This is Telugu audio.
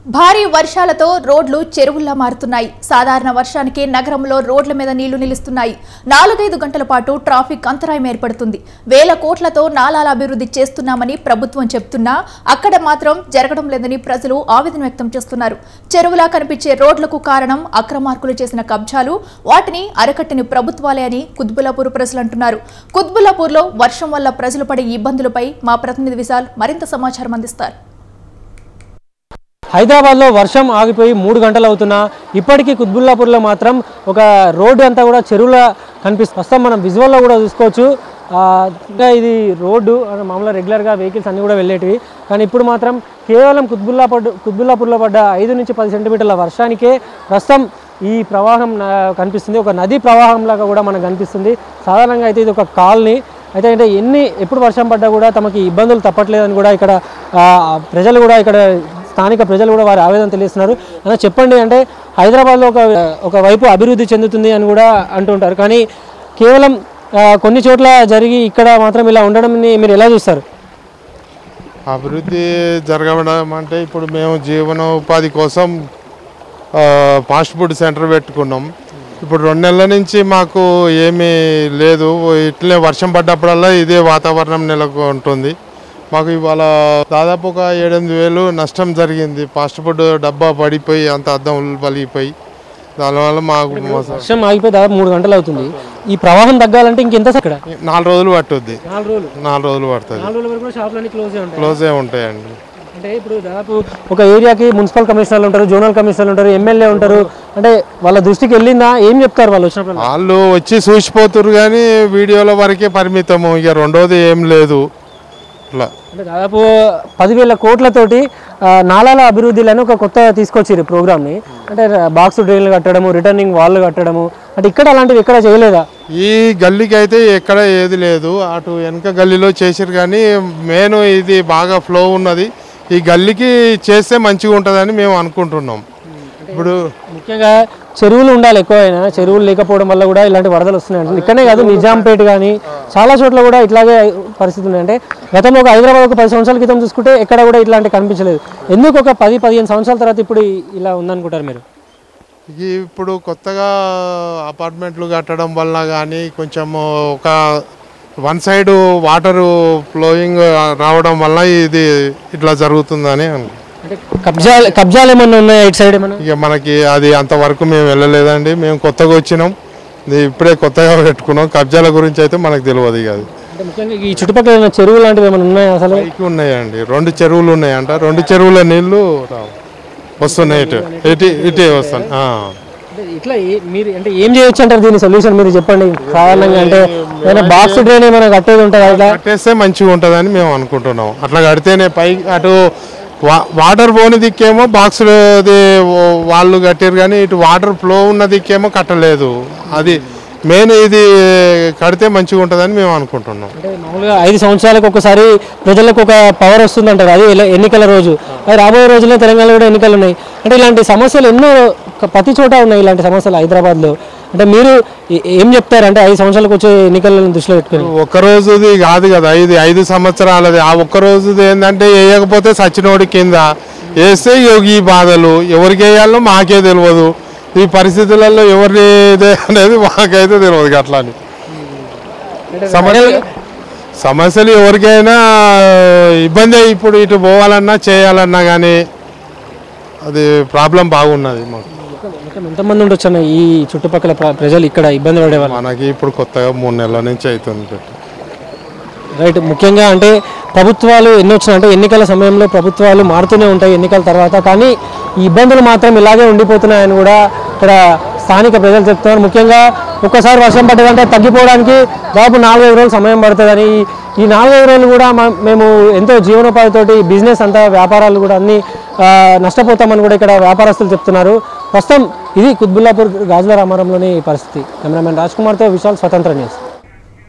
భారీ వర్షాలతో రోడ్లు చెరువుల్లా మారుతున్నాయి సాధారణ వర్షానికి నగరంలో రోడ్ల మీద నీళ్లు నిలుస్తున్నాయి నాలుగైదు గంటల పాటు ట్రాఫిక్ అంతరాయం ఏర్పడుతుంది వేల కోట్లతో నాలాల అభివృద్ధి చేస్తున్నామని ప్రభుత్వం చెప్తున్నా అక్కడ మాత్రం జరగడం లేదని ప్రజలు ఆవేదన వ్యక్తం చేస్తున్నారు చెరువులా కనిపించే రోడ్లకు కారణం అక్రమార్కులు చేసిన కబ్జాలు వాటిని అరకట్టిన ప్రభుత్వాలే అని కుత్బులాపూర్ ప్రజలు అంటున్నారు కుత్బులాపూర్లో వర్షం వల్ల ప్రజలు పడే ఇబ్బందులపై మా ప్రతినిధి విశాల్ మరింత సమాచారం అందిస్తారు హైదరాబాద్లో వర్షం ఆగిపోయి మూడు గంటలు అవుతున్నా ఇప్పటికీ కుత్బుల్లాపూర్లో మాత్రం ఒక రోడ్డు అంతా కూడా చెరువుల కనిపిస్తుంది ప్రస్తుతం మనం విజువల్లో కూడా చూసుకోవచ్చు ఆ, ఇంకా ఇది రోడ్డు అంటే మామూలుగా రెగ్యులర్గా వెహికల్స్ అన్నీ కూడా వెళ్ళేటివి కానీ ఇప్పుడు మాత్రం కేవలం కుత్బుల్లా పడ్డ కుత్బుల్లాపూర్లో పడ్డ ఐదు నుంచి పది సెంటీమీటర్ల వర్షానికే ప్రస్తుతం ఈ ప్రవాహం ఆ, కనిపిస్తుంది ఒక నదీ ప్రవాహంలాగా కూడా మనకు కనిపిస్తుంది సాధారణంగా అయితే ఇది ఒక కాలనీ అయితే అంటే ఎన్ని ఎప్పుడు వర్షం పడ్డా కూడా తమకి ఇబ్బందులు తప్పట్లేదని కూడా ఇక్కడ ఆ, ప్రజలు కూడా ఇక్కడ స్థానిక ప్రజలు కూడా వారి ఆవేదన తెలియస్తున్నారు అలా చెప్పండి అంటే హైదరాబాద్లో ఒక ఒక వైపు అభివృద్ధి చెందుతుంది అని కూడా అంటుంటారు కానీ కేవలం ఆ, కొన్ని చోట్ల జరిగి ఇక్కడ మాత్రం ఇలా ఉండడంని మీరు ఎలా చూస్తారు అభివృద్ధి జరగడం అంటే ఇప్పుడు మేము జీవనోపాధి కోసం ఆ, ఫాస్ట్ ఫుడ్ సెంటర్ పెట్టుకున్నాం ఇప్పుడు రెండు నెలల నుంచి మాకు ఏమీ లేదు ఇట్లే వర్షం పడ్డప్పుడల్లా ఇదే వాతావరణం నెలకొంటుంది మాకు ఇవాళ దాదాపు ఒక ఏడెనిమిది వేలు నష్టం జరిగింది ఫాస్ట్ ఫుడ్ డబ్బా పడిపోయి అంత అద్దం పలిగిపోయి దానివల్ల మాకు మోసం వర్షం ఆగిపోయి దాదాపు మూడు గంటలు అవుతుంది ఈ ప్రవాహం తగ్గాలంటే ఇంకెంత ఇక్కడ నాలుగు రోజులు పట్టుద్ది నాలుగు రోజులు నాలుగు రోజులు పడుతుంది నాలుగు రోజుల వరకు కూడా షాపులన్నీ క్లోజ్ ఉంటాయి క్లోజే ఉంటాయండి అంటే ఇప్పుడు దాదాపు ఒక ఏరియాకి మున్సిపల్ కమిషనర్లు ఉంటారు జోనల్ కమిషనర్లు ఉంటారు ఎమ్మెల్యే ఉంటారు అంటే వాళ్ళ దృష్టికి వెళ్ళిందా ఏం చెప్తారు వాళ్ళు వచ్చినప్పుడు వాళ్ళు వచ్చి చూసిపోతురు కానీ వీడియోల వరకే పరిమితము ఇక రెండోది ఏం లేదు ఇట్లా అంటే దాదాపు పదివేల కోట్లతోటి ఆ, నాలాల అభివృద్ధిలను ఒక కొత్త తీసుకొచ్చారు ఈ ప్రోగ్రామ్ని అంటే బాక్స్ డ్రైన్లు కట్టడము రిటర్నింగ్ వాల్ కట్టడము అంటే ఇక్కడ అలాంటివి ఎక్కడ చేయలేదా ఈ గల్లీకి అయితే ఎక్కడ ఏది లేదు అటు వెనక గల్లీలో చేసిరు కానీ మెయిన్ ఇది బాగా ఫ్లో ఉన్నది ఈ గల్లీకి చేస్తే మంచిగా ఉంటుందని మేము అనుకుంటున్నాం ఇప్పుడు ముఖ్యంగా చెరువులు ఉండాలి ఎక్కువైనా చెరువులు లేకపోవడం వల్ల కూడా ఇలాంటి వరదలు వస్తున్నాయి అంటే ఇక్కడనే కాదు నిజాంపేట కానీ చాలా చోట్ల కూడా ఇట్లాగే పరిస్థితి ఉన్నాయి అంటే గతంలో ఒక హైదరాబాద్ ఒక పది సంవత్సరాల క్రితం చూసుకుంటే ఎక్కడ కూడా ఇట్లాంటి కనిపించలేదు ఎందుకు ఒక పది పదిహేను సంవత్సరాల తర్వాత ఇప్పుడు ఇలా ఉందనుకుంటారు మీరు ఈ ఇప్పుడు కొత్తగా అపార్ట్మెంట్లు కట్టడం వల్ల కానీ కొంచెం ఒక వన్ సైడ్ వాటర్ ఫ్లోయింగ్ రావడం వల్ల ఇది ఇట్లా జరుగుతుందని అనుకుంటున్నాం అంటే కబ్జాలు కబ్జాలు ఏమన్నా ఉన్నాయా ఇటు సైడ్ ఏమన్నా ఇక మనకి అది అంతవరకు మేము వెళ్ళలేదండి మేము కొత్తగా వచ్చినాం ఇది ఇప్పుడే కొత్తగా పెట్టుకున్నాం కబ్జాల గురించి అయితే మనకు తెలియదు ఇక అది అంటే ముఖ్యంగా ఈ చుట్టుపక్కల ఏమైనా చెరువులు లాంటివి ఏమైనా ఉన్నాయా అసలు పైకి ఉన్నాయండి రెండు చెరువులు ఉన్నాయంట రెండు చెరువుల నీళ్లు రావు వస్తున్నాయి ఇటు ఇటు ఇటే వస్తాను ఆ. అంటే ఇట్లా ఏ- మీరు అంటే ఏం చేయొచ్చు అంటారు దీని సొల్యూషన్ మీరు చెప్పండి సాధారణంగా అంటే ఏమైనా బాక్స్ డ్రైన్ ఏమైనా కట్టేది ఉంటుందా ఇట్లా కట్టేస్తే మంచిగా ఉంటుందని మేము అనుకుంటున్నాం అట్లా కడితేనే పై అటు వా- వాటర్ పోని దిక్కేమో బాక్స్ వాళ్ళు కట్టారు కానీ ఇటు వాటర్ ఫ్లో ఉన్న దిక్కేమో కట్టలేదు అది మెయిన్ ఇది కడితే మంచిగా ఉంటుందని మేము అనుకుంటున్నాం అంటే మామూలుగా ఐదు సంవత్సరాలకు ఒకసారి ప్రజలకు ఒక పవర్ వస్తుంది అంటారు అది ఎల- ఎన్నికల రోజు అది రాబోయే రోజుల్లో తెలంగాణలో కూడా ఎన్నికలు ఉన్నాయి అంటే ఇలాంటి సమస్యలు ఎన్నో క- ప్రతి చోట ఉన్నాయి ఇలాంటి సమస్యలు హైదరాబాద్లో అంటే మీరు ఏ- ఏం చెప్తారు అంటే ఐదు సంవత్సరాలకు వచ్చే ఎన్నికలను దృష్టిలో పెట్టుకుని ఒక్క రోజుది కాదు కదా ఇది ఐదు సంవత్సరాలది ఆ ఒక్క రోజుది ఏంటంటే వేయకపోతే సచ్చినోడి కింద వేస్తే ఇగో ఈ బాధలు ఎవరికి వేయాలో మాకే తెలియదు ఈ పరిస్థితులలో ఎవరి ఇదే అనేది మాకైతే తెలియదు ఇక అట్లా అని సమస్యలు సమస్యలు ఎవరికైనా ఇబ్బంది ఇప్పుడు ఇటు పోవాలన్నా చేయాలన్నా కానీ అది ప్రాబ్లం బాగున్నది మాకు మొత్తం ఎంతమంది ఉండొచ్చు అన్న ఈ చుట్టుపక్కల ప్ర- ప్రజలు ఇక్కడ ఇబ్బంది పడేవాళ్ళు మనకి ఇప్పుడు కొత్తగా మూడు నెలల నుంచి అవుతుంది రైట్ ముఖ్యంగా అంటే ప్రభుత్వాలు ఎన్ని వచ్చినా అంటే ఎన్నికల సమయంలో ప్రభుత్వాలు మారుతూనే ఉంటాయి ఎన్నికల తర్వాత కానీ ఈ ఇబ్బందులు మాత్రం ఇలాగే ఉండిపోతున్నాయని కూడా ఇక్కడ స్థానిక ప్రజలు చెప్తున్నారు ముఖ్యంగా ఒక్కసారి వర్షం పడ్డదంటే తగ్గిపోవడానికి దాదాపు నాలుగైదు రోజులు సమయం పడుతుందని ఈ- ఈ నాలుగైదు రోజులు కూడా మ- మేము ఎంతో జీవనోపాధితోటి బిజినెస్ అంతా వ్యాపారాలు కూడా అన్ని ఆ, నష్టపోతామని కూడా ఇక్కడ వ్యాపారస్తులు చెప్తున్నారు ప్రస్తుతం ఇది కుత్బుల్లాపూర్ గాజుల రామారంలోని పరిస్థితి కెమెరామెన్ రాజ్ కుమార్తో విశాల్ స్వతంత్ర న్యూస్